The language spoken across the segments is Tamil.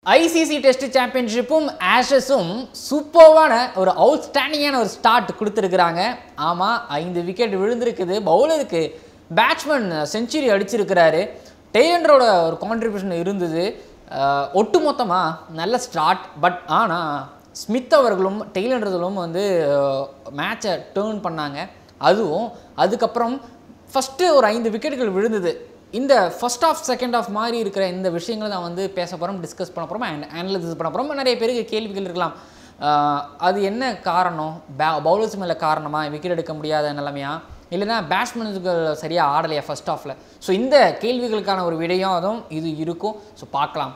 ஐசிசி டெஸ்ட் சாம்பியன்ஷிப்பும் ஆஷஸும் சூப்பர்வான ஒரு அவுட்ஸ்டாண்டிங்கான ஒரு ஸ்டார்ட் கொடுத்துருக்குறாங்க ஆமாம் ஐந்து விக்கெட் விழுந்திருக்குது பவுலருக்கு பேட்ஸ்மேன் செஞ்சுரி அடிச்சிருக்கிறாரு டெய்லண்டரோட ஒரு கான்ட்ரிபியூஷன் இருந்தது அஹ், ஒட்டுமொத்தமாக நல்ல ஸ்டார்ட் பட் ஆனால் ஸ்மித் அவர்களும் டெய்லண்டர்களும் வந்து மேட்சை டேர்ன் பண்ணாங்க அதுவும் அதுக்கப்புறம் ஃபஸ்ட்டு ஒரு ஐந்து விக்கெட்டுகள் விழுந்தது இந்த ஃபர்ஸ்ட் ஆஃப் செகண்ட் ஆஃப் மாதிரி இருக்கிற இந்த விஷயங்களை நான் வந்து பேச போகிறோம் டிஸ்கஸ் பண்ண போகிறோம் அண்ட் அனலிசிஸ் பண்ண போகிறோம் நிறைய பேருக்கு கேள்விகள் இருக்கலாம் ஆஹ் அது என்ன காரணம் பே பவுலர்ஸ் மேலே காரணமா விக்கெட் எடுக்க முடியாத நிலைமையா இல்லைன்னா பேட்ஸ்மேனுக்கு சரியாக ஆடலையா ஃபர்ஸ்ட் ஆஃபில் ஸோ இந்த கேள்விகளுக்கான ஒரு விடையும் அதுவும் இது இருக்கும் ஸோ பார்க்கலாம்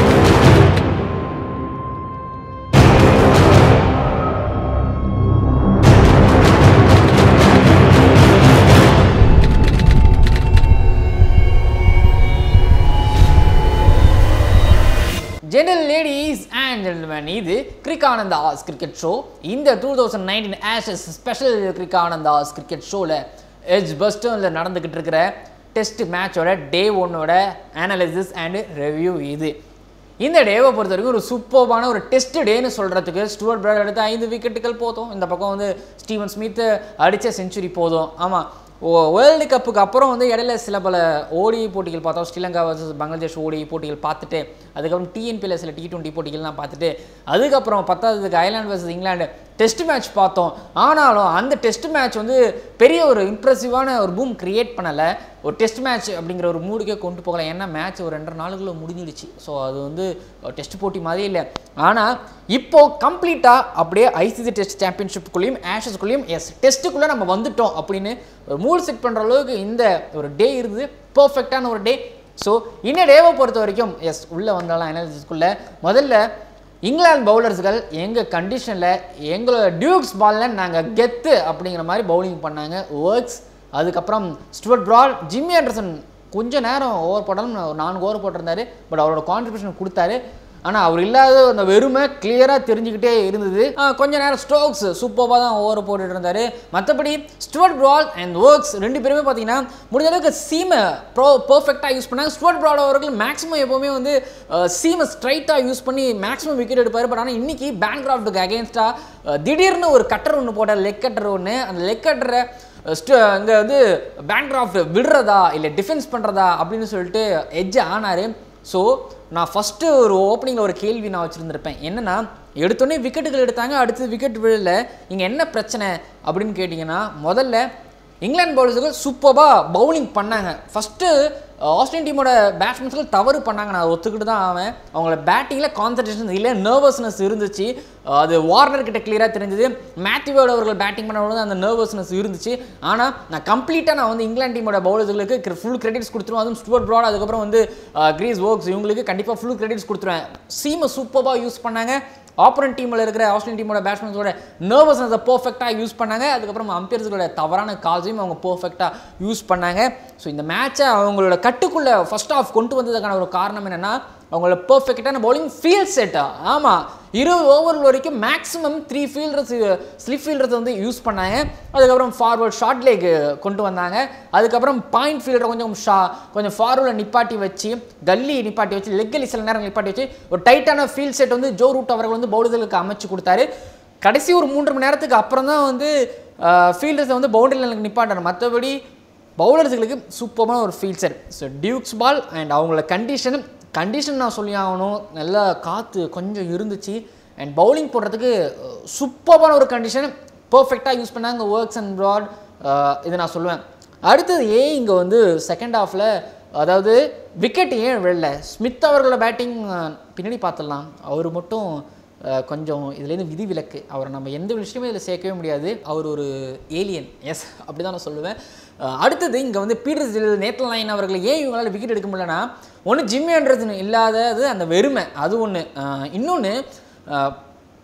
ஜெனரல் லேடிஸ் அண்ட் ஜென்டில்மேன் இது கிரிக்கானந்தாஸ் கிரிக்கெட் ஷோ இந்த two thousand nineteen Ashes special கிரிக்கானந்தாஸ் கிரிக்கெட் ஷோவில் எஜ் பஸ்டர்னில் நடந்துக்கிட்டு இருக்கிற டெஸ்ட் மேட்சோட டே ஒன்னோட அனாலிசிஸ் அண்ட் ரிவ்யூ இது இந்த டேவை பொறுத்த வரைக்கும் ஒரு சூப்பர்பான ஒரு டெஸ்ட் டேன்னு சொல்கிறதுக்கு ஸ்டுவர்ட் பிராட் எடுத்த ஐந்து விக்கெட்டுகள் போதும் இந்த பக்கம் வந்து ஸ்டீவன் ஸ்மித் அடித்த செஞ்சுரி போதும் ஆமாம் ஓ வேர்ல்டு கப்புக்கு அப்புறம் வந்து இடையில சில பல ஓடி போட்டிகள் பார்த்தோம் ஸ்ரீலங்கா வர்சஸ் பங்களாதேஷ் ஓடி போட்டிகள் பார்த்துட்டு அதுக்கப்புறம் டிஎன்பியில் சில டி டுவெண்ட்டி போட்டிகள்லாம் பார்த்துட்டு அதுக்கப்புறம் பத்தாவதுக்கு Ireland versus England test match பார்த்தோம் ஆனாலும் அந்த டெஸ்ட் மேட்ச் வந்து பெரிய ஒரு இம்ப்ரெசிவான ஒரு பூம் கிரியேட் பண்ணலை ஒரு டெஸ்ட் மேட்ச் அப்படிங்கிற ஒரு மூடுக்கே கொண்டு போகல ஏன்னா மேட்ச் ஒரு ரெண்டரை நாளுக்குள்ள முடிஞ்சிடுச்சு ஸோ அது வந்து டெஸ்ட் போட்டி மாதிரியே இல்லை ஆனால் இப்போ கம்ப்ளீட்டாக அப்படியே ஐசிசி டெஸ்ட் சாம்பியன்ஷிப்புக்குள்ளேயும் ஆஷஸ்க்குள்ளேயும் எஸ் டெஸ்ட்டுக்குள்ளே நம்ம வந்துட்டோம் அப்படின்னு ஒரு மூடு செட் பண்ணுற அளவுக்கு இந்த ஒரு டே இருந்தது பர்ஃபெக்டான ஒரு டே ஸோ இந்த டேவை பொறுத்த வரைக்கும் எஸ் உள்ளே வந்தாலும் அனாலிசிஸ்க்குள்ளே முதல்ல இங்கிலாந்து பவுலர்ஸ்கள் எங்கள் கண்டிஷனில் எங்களோட டியூக்ஸ் பாலில் நாங்கள் கெத்து அப்படிங்கிற மாதிரி பவுலிங் பண்ணாங்க ஒர்க்ஸ் அதுக்கப்புறம் ஸ்டுவர்ட் பிராட் ஜிம்மி ஆண்டர்சன் கொஞ்ச நேரம் ஓவர் போட்டாலும் ஒரு நான்கு ஓவர் போட்டிருந்தாரு பட் அவரோட கான்ட்ரிபியூஷன் கொடுத்தாரு ஆனால் அவர் இல்லாத அந்த வெறுமை கிளியராக தெரிஞ்சுக்கிட்டே இருந்தது ஆஹ் கொஞ்ச நேரம் ஸ்ட்ரோக்ஸ் சூப்பராக தான் ஓவர் போட்டுட்டு இருந்தார் மற்றபடி ஸ்டுவர்ட் பிராட் அண்ட் ஒர்க்ஸ் ரெண்டு பேருமே பார்த்தீங்கன்னா முடிஞ்ச அளவுக்கு சீமை ப்ரோ பர்ஃபெக்டாக யூஸ் பண்ணாங்க ஸ்டுவர்ட் பிராட் அவர்கள் மேக்ஸிமம் எப்போவுமே வந்து சீமை ஸ்ட்ரைட்டாக யூஸ் பண்ணி மேக்ஸிமம் விக்கெட் எடுப்பார் பட் ஆனால் இன்னைக்கு பேங்க்ராஃப்டுக்கு அகேன்ஸ்டாக திடீர்னு ஒரு கட்டர் ஒன்று போட்டார் லெக் கட்டர் ஒன்று அந்த லெக் கட்டரை இங்கே வந்து பேங்க்ராஃப்ட் விடுறதா இல்லை டிஃபென்ஸ் பண்ணுறதா அப்படின்னு சொல்லிட்டு எட்ஜ் ஆனார் ஸோ நான் ஃபஸ்ட்டு ஒரு ஓப்பனிங்கில் ஒரு கேள்வி நான் வச்சுருந்துருப்பேன் என்னென்னா எடுத்தோடனே விக்கெட்டுகள் எடுத்தாங்க அடுத்து விக்கெட் விழல இங்கே என்ன பிரச்சனை அப்படின்னு கேட்டிங்கன்னா முதல்ல இங்கிலாந்து பவுலர்ஸுகள் சூப்பராக பவுலிங் பண்ணாங்க ஃபஸ்ட்டு ஆஸ்திரேலியன் டீமோட பேட்ஸ்மேன்ஸ்கள் தவறு பண்ணாங்க நான் ஒத்துக்கிட்டு தான் அவன் அவங்களோட பேட்டிங்கில் கான்சன்ட்ரேஷன் இல்லை நர்வஸ்னஸ் இருந்துச்சு அது வார்னர் கிட்ட கிளியராக தெரிஞ்சது மேத்யூவோட அவர்கள் பேட்டிங் பண்ணும்போது அந்த நர்வஸ்னஸ் இருந்துச்சு ஆனால் நான் கம்ப்ளீட்டாக நான் வந்து இங்கிலாந்து டீமோட பவுலர்களுக்கு ஃபுல் கிரெடிட்ஸ் கொடுத்துருவேன் அதுவும் ஸ்டுவர்ட் ப்ராட் அதுக்கப்புறம் வந்து கிரீஸ் ஒர்க்ஸ் இவங்களுக்கு கண்டிப்பாக ஃபுல் கிரெடிட்ஸ் கொடுத்துருவேன் சீமை சூப்பராக யூஸ் பண்ணாங்க ஆப்பரன் டீமில் இருக்கிற ஆஸ்திரேலியன் டீமோட பேட்ஸ்மேன்ஸோட நர்வஸ்னஸை பர்ஃபெக்டாக யூஸ் பண்ணாங்க அதுக்கப்புறம் அம்பையர்ஸோட தவறான கால்ஸையும் அவங்க பர்ஃபெக்டாக யூஸ் பண்ணாங்க ஸோ இந்த மேட்சை அவங்களோட கட்டுக்குள்ளே ஃபர்ஸ்ட் ஆஃப் கொண்டு வந்ததுக்கான ஒரு காரணம் என்னென்னா அவங்களோட பர்ஃபெக்டான பவுலிங் ஃபீல்ட் செட்டா ஆமாம் இருபது ஓவர் வரைக்கும் maximum three fielders slip fielders வந்து யூஸ் பண்ணாங்க அதுக்கப்புறம் ஃபார்வர்ட் ஷார்ட் லேக் கொண்டு வந்தாங்க அதுக்கப்புறம் பாயிண்ட் ஃபீல்டரை கொஞ்சம் ஷா கொஞ்சம் ஃபார்வர்டில் நிப்பாட்டி வச்சு கல்லி நிப்பாட்டி வச்சு லெக் கல்லி சில நேரம் நிப்பாட்டி வச்சு ஒரு டைட்டான ஃபீல்ட் செட் வந்து ஜோ ரூட் அவர்கள் வந்து பவுலர்களுக்கு அமைச்சு கொடுத்தாரு கடைசி ஒரு மூன்று மணி நேரத்துக்கு அப்புறம் தான் வந்து ஃபீல்டர்ஸை வந்து பவுண்டரியில் எனக்கு நிப்பாட்டார் மற்றபடி பவுலர்ஸுகளுக்கு சூப்பரான ஒரு field set so Dukes ball and அவங்களோட கண்டிஷன் கண்டிஷன் நான் சொல்லி ஆகணும் நல்லா காற்று கொஞ்சம் இருந்துச்சு அண்ட் பவுலிங் போடுறதுக்கு சூப்பரான ஒரு கண்டிஷன் பர்ஃபெக்டாக யூஸ் பண்ணாங்க ஒர்க்ஸ் அண்ட் ப்ராட் இது நான் சொல்லுவேன் அடுத்தது ஏன் இங்கே வந்து செகண்ட் ஹாஃபில் அதாவது விக்கெட் ஏன் விழல ஸ்மித் அவர்களோட பேட்டிங் பின்னாடி பார்த்துடலாம் அவர் மட்டும் அஹ், கொஞ்சம் இதுலேருந்து விதிவிலக்கு அவரை நம்ம எந்த விஷயமே இதில் சேர்க்கவே முடியாது அவர் ஒரு ஏலியன் எஸ் அப்படி தான் நான் சொல்லுவேன் அஹ், அடுத்தது இங்கே வந்து பீட்டர் ஜில் நேத்தல் லைன் அவர்களை ஏன் இவங்களால் விக்கெட் எடுக்க முடியலன்னா ஒன்று ஜிம்மி ஆண்டர்சன் இல்லாதது அந்த வெறுமை அது ஒன்று இன்னொன்று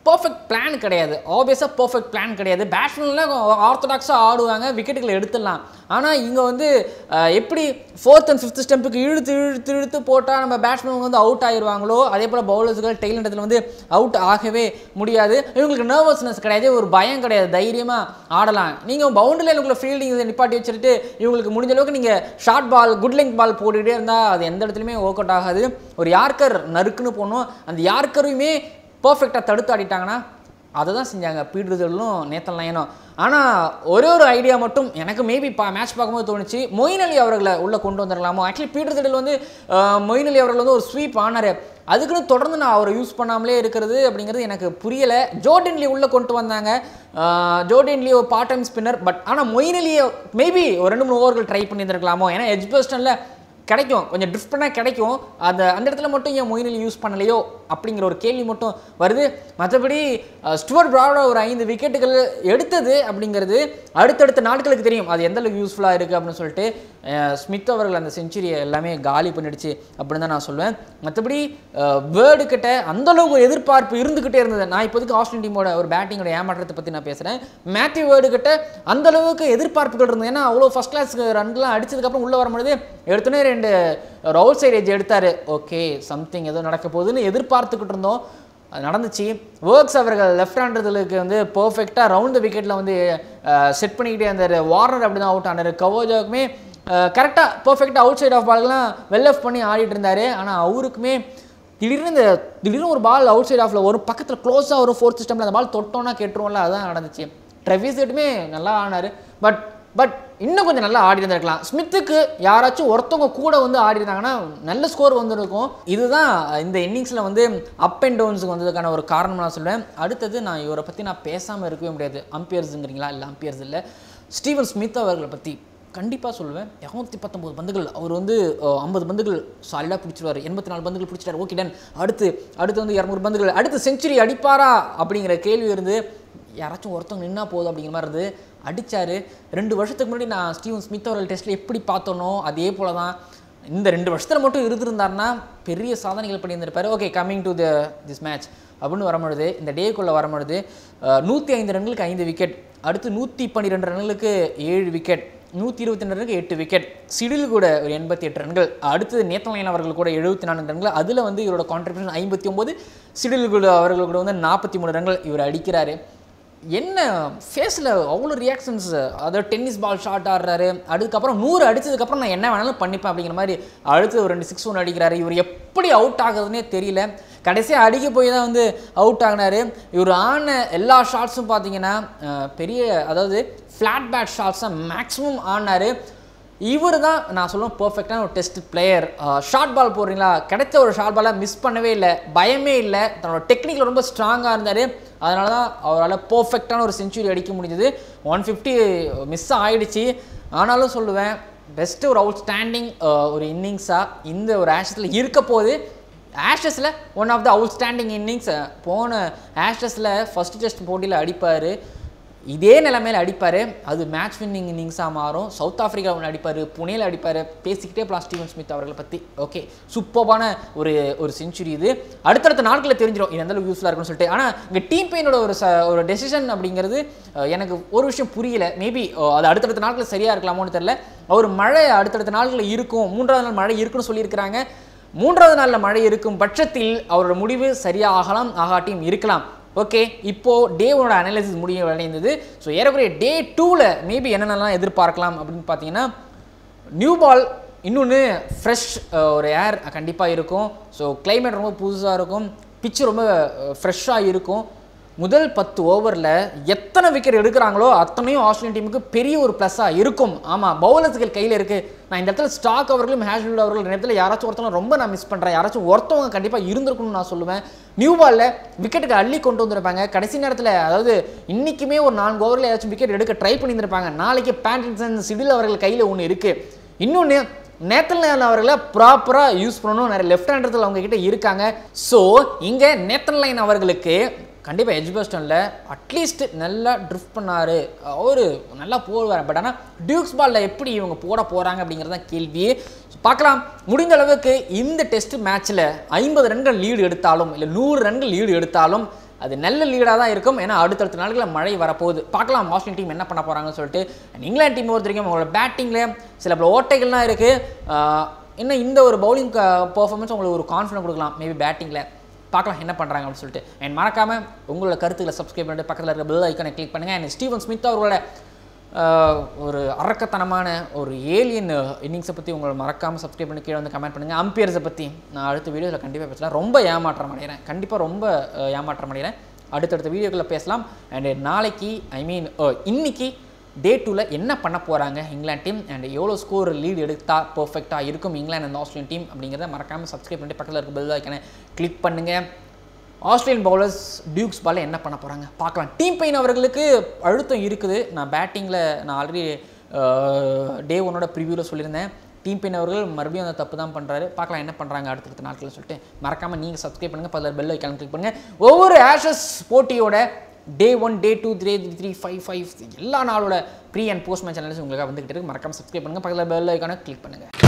பர்ஃபெக்ட் பிளான் கிடையாது ஆப்வியஸாக பர்ஃபெக்ட் பிளான் கிடையாது பேட்ஸ்மேன்லாம் ஆர்த்தடாக்ஸாக ஆடுவாங்க விக்கெட்டுகளை எடுத்துடலாம் ஆனால் இங்கே வந்து அஹ், எப்படி ஃபோர்த் அண்ட் ஃபிஃப்த் ஸ்டெம்புக்கு இழுத்து இழுத்து இழுத்து போட்டால் நம்ம பேட்ஸ்மேன் வந்து அவுட் ஆயிடுவாங்களோ அதே போல் பவுலர்ஸ்கள் டெய்ல் இடத்துல வந்து அவுட் ஆகவே முடியாது இவங்களுக்கு நர்வஸ்னஸ் கிடையாது ஒரு பயம் கிடையாது தைரியமாக ஆடலாம் நீங்கள் பவுண்டரியில் எனக்குள்ள ஃபீல்டிங் நிப்பாட்டி வச்சுட்டு இவங்களுக்கு முடிஞ்ச அளவுக்கு நீங்கள் short ball good length ball போட்டுக்கிட்டே இருந்தால் அது எந்த இடத்துலையுமே ஒர்க் அவுட் ஆகாது ஒரு யார்க்கர் நறுக்குன்னு போகணும் அந்த யார்க்கரையுமே பர்ஃபெக்டாக தடுத்து ஆடிட்டாங்கன்னா அதை தான் செஞ்சாங்க பீட்ருதலும் நேத்தன் லைனும் ஆனால் ஒரே ஒரு ஐடியா மட்டும் எனக்கு மேபி பா மேட்ச் பார்க்கும்போது தோணுச்சு மொயின் அலி அவர்களை உள்ளே கொண்டு வந்துடலாமோ ஆக்சுவலி பீட்ருதல் வந்து அஹ், மொயின் அலி அவர்கள் வந்து ஒரு ஸ்வீப் ஆனார் அதுக்குன்னு தொடர்ந்து நான் அவரை யூஸ் பண்ணாமலே இருக்கிறது அப்படிங்கிறது எனக்கு புரியலை ஜோர்டன்லி உள்ளே கொண்டு வந்தாங்க ஜோர்டன்லி ஒரு பார்ட் டைம் ஸ்பின்னர் பட் ஆனால் மொயின் அலியை மேபி ஒரு ரெண்டு மூணு ஓவர்கள் ட்ரை பண்ணியிருந்திருக்கலாமோ ஏன்னா எஜ் பர்ஸ்டனில் கிடைக்கும் கொஞ்சம் ட்ரிஃப்ட் பண்ணால் கிடைக்கும் அந்த அந்த இடத்துல மட்டும் ஏன் மொயின் அலி யூஸ் பண்ணலையோ அப்படிங்கிற ஒரு கேள்வி மட்டும் வருது மற்றபடி ஸ்டுவர்ட் பிராடோ ஒரு ஐந்து விக்கெட்டுகள் எடுத்தது அப்படிங்கிறது அடுத்தடுத்த நாட்களுக்கு தெரியும் அது எந்த அளவுக்கு யூஸ்ஃபுல்லாக இருக்குது அப்படின்னு சொல்லிட்டு அஹ், ஸ்மித் அவர்கள் அந்த செஞ்சுரியை எல்லாமே காலி பண்ணிடுச்சு அப்படின்னு தான் நான் சொல்லுவேன் மற்றபடி வேர்டு கிட்ட அந்த அளவுக்கு ஒரு எதிர்பார்ப்பு இருந்துக்கிட்டே இருந்தது நான் இப்போதைக்கு ஆஸ்திரேலியன் டீமோட ஒரு பேட்டிங்கோட ஏமாற்றத்தை பற்றி நான் பேசுகிறேன் மேத்யூ வேர்டு கிட்ட அந்த அளவுக்கு எதிர்பார்ப்புகள் இருந்தது ஏன்னா அவ்வளோ ஃபஸ்ட் கிளாஸ் ரன்லாம் அடிச்சதுக்கப்புறம் உள்ளே வரும்பொழுது எடுத்தோன்னே ரெண்டு ரவுல் சைட் எஜ் எடுத்தார் ஓகே சம்திங் ஏதோ நடக்க போகுதுன்னு எதிர்பார்த்துக்கிட்டு இருந்தோம் அது நடந்துச்சு ஒர்க்ஸ் அவர்கள் லெஃப்ட் ஹேண்டர்களுக்கு வந்து பர்ஃபெக்டாக ரவுண்ட் விக்கெட்டில் வந்து செட் பண்ணிக்கிட்டே இருந்தார் வார்னர் அப்படி தான் அவுட் ஆனார் கவோஜாவுக்குமே கரெக்டாக பர்ஃபெக்டாக அவுட் சைட் ஆஃப் பால்லாம் வெல் ஆஃப் பண்ணி ஆடிட்டு இருந்தார் ஆனால் அவருக்குமே திடீர்னு இந்த திடீர்னு ஒரு பால் அவுட் சைட் ஆஃபில் வரும் பக்கத்தில் க்ளோஸாக ஒரு ஃபோர்த் சிஸ்டமில் அந்த பால் தொட்டோன்னா கேட்டுருவோம்ல அதுதான் நடந்துச்சு ட்ரெவிஸ் ஹெட்டுமே நல்லா ஆனார் பட் பட் இன்னும் கொஞ்சம் நல்லா ஆடி இருந்திருக்கலாம் ஸ்மித்துக்கு யாராச்சும் ஒருத்தவங்க கூட வந்து ஆடி இருந்தாங்கன்னா நல்ல ஸ்கோர் வந்திருக்கும் இதுதான் இந்த இன்னிங்ஸில் வந்து அப் அண்ட் டவுன்ஸுக்கு வந்ததுக்கான ஒரு காரணம் நான் சொல்லுவேன் அடுத்தது நான் இவரை பற்றி நான் பேசாமல் இருக்கவே முடியாது அம்பியர்ஸுங்கிறீங்களா இல்லை அம்பியர்ஸ் இல்லை ஸ்டீவன் ஸ்மித் அவர்களை பற்றி கண்டிப்பாக சொல்லுவேன் இரநூத்தி பத்தொம்போது பந்துகள் அவர் வந்து ஐம்பது பந்துகள் சாலிடாக பிடிச்சிருவார் எண்பத்தி நாலு பந்துகள் பிடிச்சிட்டார் ஓகே டன் அடுத்து அடுத்து வந்து இரநூறு பந்துகள் அடுத்து செஞ்சுரி அடிப்பாரா அப்படிங்கிற கேள்வி இருந்து யாராச்சும் ஒருத்தவங்க நின்னா போதும் அப்படிங்கிற மாதிரி இருந்து அடிச்சாரு ரெண்டு வருஷத்துக்கு முன்னாடி நான் ஸ்டீவன் ஸ்மித் அவர்கள் டெஸ்ட்டில் எப்படி பார்த்தோனோ அதே போல தான் இந்த ரெண்டு வருஷத்தில் மட்டும் இருந்திருந்தாருன்னா பெரிய சாதனைகள் பண்ணியிருந்திருப்பாரு okay coming to the this match அப்படின்னு வரும்பொழுது இந்த டேக்குள்ளே வரும்பொழுது நூற்றி ஐந்து ரன்களுக்கு ஐந்து விக்கெட் அடுத்து நூற்றி பன்னிரெண்டு ரன்களுக்கு ஏழு விக்கெட் நூற்றி இருபத்தி ரெண்டு ரன்னுக்கு எட்டு விக்கெட் சிடில் கூட ஒரு எண்பத்தி எட்டு ரன்கள் அடுத்தது நேத்தலைன் அவர்கள் கூட எழுபத்தி நான்கு ரன்கள் அதில் வந்து இவரோட கான்ட்ரிபியூஷன் ஐம்பத்தி ஒம்பது சிடில் கூட அவர்கள் கூட வந்து நாற்பத்தி மூணு ரன்கள் இவர் அடிக்கிறாரு என்ன ஃபேஸில் அவ்வளோ ரியாக்ஷன்ஸ் அதாவது டென்னிஸ் பால் ஷாட் ஆடுறாரு அதுக்கப்புறம் நூறு அடிச்சதுக்கப்புறம் நான் என்ன வேணாலும் பண்ணிப்பேன் அப்படிங்கிற மாதிரி அடுத்து ஒரு ரெண்டு சிக்ஸ் ஒன் அடிக்கிறாரு இவர் எப்படி அவுட் ஆகுதுன்னே தெரியல கடைசியாக அடிக்க போய் தான் வந்து அவுட் ஆகினாரு இவர் ஆன எல்லா ஷாட்ஸும் பார்த்தீங்கன்னா அஹ், பெரிய அதாவது ஃப்ளாட் பேட் ஷாட்ஸ் தான் மேக்ஸிமம் ஆனார் இவர் தான் நான் சொல்லுவேன் பர்ஃபெக்டான ஒரு டெஸ்ட் பிளேயர் ஷார்ட் பால் போடுறீங்களா கிடைச்ச ஒரு ஷார்ட் பாலை மிஸ் பண்ணவே இல்லை பயமே இல்லை தன்னோட டெக்னிக்கில் ரொம்ப ஸ்ட்ராங்காக இருந்தார் அதனால தான் அவரால் பர்ஃபெக்டான ஒரு செஞ்சுரி அடிக்க முடிஞ்சது ஒன் ஃபிஃப்டி மிஸ் ஆயிடுச்சு ஆனாலும் சொல்லுவேன் பெஸ்ட்டு ஒரு அவுட் ஸ்டாண்டிங் ஒரு இன்னிங்ஸாக இந்த ஒரு ஆஷஸில் இருக்க போது ஆஷஸில் one of the outstanding innings போன ஆஷஸில் ஃபஸ்ட் டெஸ்ட் போட்டியில் அடிப்பார் இதே நிலைமையில் அடிப்பார் அது மேட்ச் வின்னிங் இன்னிங்ஸாக மாறும் சவுத் ஆஃப்ரிக்காவில் அடிப்பார் புனேல அடிப்பார் பேசிக்கிட்டே பிளாஸ் ஸ்டீவன் ஸ்மித் அவர்களை பற்றி ஓகே சூப்பரான ஒரு ஒரு செஞ்சுரி இது அடுத்தடுத்த நாட்களில் தெரிஞ்சிடும் இது எந்த அளவுக்கு யூஸ்ஃபுல்லாக இருக்கும்னு சொல்லிட்டு ஆனால் இங்கே டீம் பெயினோட ஒரு ச ஒரு டெசிஷன் அப்படிங்கிறது அஹ், எனக்கு ஒரு விஷயம் புரியல மேபி அது அடுத்தடுத்த நாட்களில் சரியாக இருக்கலாமோன்னு தெரில அவர் மழை அடுத்தடுத்த நாட்களில் இருக்கும் மூன்றாவது நாள் மழை இருக்குன்னு சொல்லியிருக்கிறாங்க மூன்றாவது நாளில் மழை இருக்கும் பட்சத்தில் அவரோட முடிவு சரியாக ஆகலாம் ஆகாட்டியும் இருக்கலாம் ஓகே இப்போ டே ஒனோட அனாலிசிஸ் முடிய அடைந்தது ஸோ ஏறக்குறைய டே டூவில் மேபி என்னென்னலாம் எதிர்பார்க்கலாம் அப்படின்னு பார்த்தீங்கன்னா நியூ பால் இன்னொன்று ஃப்ரெஷ் ஒரு ஏர் கண்டிப்பாக இருக்கும் ஸோ climate ரொம்ப புதுசாக இருக்கும் பிச்சு ரொம்ப ஃப்ரெஷ்ஷாக இருக்கும் முதல் பத்து ஓவரில் எத்தனை விக்கெட் எடுக்கிறாங்களோ அத்தனையும் ஆஸ்திரேலியன் டீமுக்கு பெரிய ஒரு ப்ளஸ்ஸாக இருக்கும் ஆமாம் பவுலர்ஸ்கள் கையில் இருக்குது நான் இந்த இடத்துல ஸ்டாக் அவர்களும் ஹேஷ்வீல்ட் அவர்கள் இந்த இடத்துல யாராச்சும் ஒருத்தவங்க ரொம்ப நான் மிஸ் பண்ணுறேன் யாராச்சும் ஒருத்தவங்க கண்டிப்பாக இருந்திருக்கும்னு நான் சொல்லுவேன் நியூ பாலில் விக்கெட்டுக்கு அள்ளி கொண்டு வந்திருப்பாங்க கடைசி நேரத்தில் அதாவது இன்றைக்குமே ஒரு நான்கு ஓவரில் ஏதாச்சும் விக்கெட் எடுக்க ட்ரை பண்ணியிருந்திருப்பாங்க நாளைக்கு பேண்டின்சன் சிடில் அவர்கள் கையில் ஒன்று இருக்குது இன்னொன்று நேத்தன் அவர்களை ப்ராப்பராக யூஸ் பண்ணணும் நிறைய லெஃப்ட் ஹேண்டத்தில் அவங்க கிட்ட இருக்காங்க ஸோ இங்கே நேத்தன் லைன் அவர்களுக்கு கண்டிப்பாக எஜ்பஸ்டனில் அட்லீஸ்ட் நல்லா ட்ரிஃப்ட் பண்ணார் அவரு நல்லா போடுவார் பட் ஆனால் டியூக்ஸ் பாலில் எப்படி இவங்க போட போகிறாங்க அப்படிங்கிறது தான் கேள்வி பார்க்கலாம் முடிந்த அளவுக்கு இந்த டெஸ்ட் மேட்ச்சில் ஐம்பது ரன்கள் லீடு எடுத்தாலும் இல்லை நூறு ரன்கள் லீடு எடுத்தாலும் அது நல்ல லீடாக தான் இருக்கும் ஏன்னா அடுத்தடுத்த நாட்களில் மழை வரப்போகுது பார்க்கலாம் ஆஸ்திரேலியன் டீம் என்ன பண்ண போகிறாங்கன்னு சொல்லிட்டு And இங்கிலாந்து டீம் பொறுத்த வரைக்கும் அவங்களோட பேட்டிங்கில் சில பல ஓட்டைகள்லாம் இருக்குது இன்னும் இந்த ஒரு பவுலிங் பர்ஃபார்மன்ஸ் உங்களுக்கு ஒரு கான்ஃபிடன்ட் கொடுக்கலாம் மேபி பேட்டிங்கில் பார்க்கலாம் என்ன பண்ணுறாங்க அப்படின்னு சொல்லிட்டு அண்ட் மறக்காமல் உங்களோட கருத்துக்களை சப்ஸ்கிரைப் பண்ணிட்டு பக்கத்தில் இருக்க பெல் ஐக்கனை கிளிக் பண்ணுங்கள் அண்ட் ஸ்டீவன் ஸ்மித் அவர்களோட ஆஹ், ஒரு அரக்கத்தனமான ஒரு ஏலியன் இன்னிங்ஸை பற்றி உங்களை மறக்காமல் சப்ஸ்கிரைப் பண்ணி கீழே வந்து கமெண்ட் பண்ணுங்கள் அம்பியர்ஸை பற்றி நான் அடுத்த வீடியோவில் கண்டிப்பாக பேசலாம் ரொம்ப ஏமாற்றம் அடைகிறேன் கண்டிப்பாக ரொம்ப அஹ், ஏமாற்றம் அடைகிறேன் அடுத்தடுத்த வீடியோக்களில் பேசலாம் அண்ட் நாளைக்கு ஐ மீன் இன்னைக்கு டே டூவில் என்ன பண்ண போகிறாங்க இங்கிலாந்து டீம் அண்ட் எவ்வளோ ஸ்கோர் லீட் எடுத்தா பர்ஃபெக்டாக இருக்கும் இங்கிலாந்து அண்ட் ஆஸ்திரேலியன் டீம் அப்படிங்கிறத மறக்காமல் சப்ஸ்கிரைப் பண்ணிட்டு பக்கத்தில் இருக்க பெல் ஐக்கனை கிளிக் பண்ணுங்கள் ஆஸ்திரேலியன் பவுலர்ஸ் டியூக்ஸ் பால் என்ன பண்ண போகிறாங்க பார்க்கலாம் டீம் பெயின் அவர்களுக்கு அழுத்தம் இருக்குது நான் பேட்டிங்கில் நான் ஆல்ரெடி டே ஒன்னோட ப்ரிவியூவில் சொல்லியிருந்தேன் டீம் பெயின் அவர்கள் மறுபடியும் அந்த தப்பு தான் பண்ணுறாரு பார்க்கலாம் என்ன பண்ணுறாங்க அடுத்தடுத்த நாட்கள் சொல்லிட்டு மறக்காமல் நீங்கள் சப்ஸ்கிரைப் பண்ணுங்கள் பல பெல் ஐக்கான கிளிக் பண்ணுங்கள் ஒவ்வொரு ஆஷஸ் போட்டியோட day one day two three three five five எல்லா நாளோட pre and post match analysis உங்களுக்காக வந்துகிட்டு இருக்கு மறக்காமல் சப்ஸ்கிரைப் பண்ணுங்கள் பக்கத்தில் பெல் ஐக்கான கிளிக் பண்ணுங்கள்